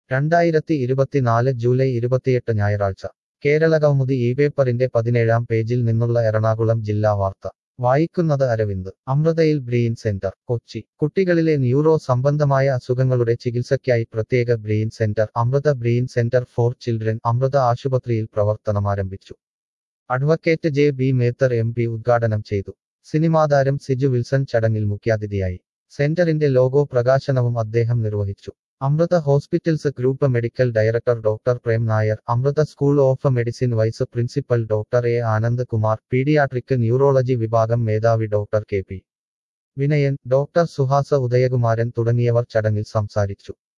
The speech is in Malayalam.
രണ്ടായിരത്തി ഇരുപത്തിനാല് ജൂലൈ ഇരുപത്തിയെട്ട് ഞായറാഴ്ച കേരള കൗമുദി ഈ പേപ്പറിന്റെ പതിനേഴാം പേജിൽ നിന്നുള്ള എറണാകുളം ജില്ലാ വാർത്ത വായിക്കുന്നത് അരവിന്ദ് അമൃതയിൽ ബ്രെയിൻ സെന്റർ കൊച്ചി കുട്ടികളിലെ ന്യൂറോ സംബന്ധമായ അസുഖങ്ങളുടെ ചികിത്സയ്ക്കായി പ്രത്യേക brain centre Amrita brain centre for children Amrita ആശുപത്രിയിൽ പ്രവർത്തനമാരംഭിച്ചു advocate J B Methar M P ഉദ്ഘാടനം ചെയ്തു സിനിമാതാരം സിജു വിൽസൺ ചടങ്ങിൽ മുഖ്യാതിഥിയായി സെന്ററിന്റെ ലോഗോ പ്രകാശനവും അദ്ദേഹം നിർവഹിച്ചു Amrita hospitals group medical director doctor Prem Nair Amrita school of medicine vice principal doctor A Anand Kumar paediatric neurology വിഭാഗം മേധാവി doctor K P Vinayan doctor Suhasa Udayakumaran തുടങ്ങിയവർ ചടങ്ങിൽ സംസാരിച്ചു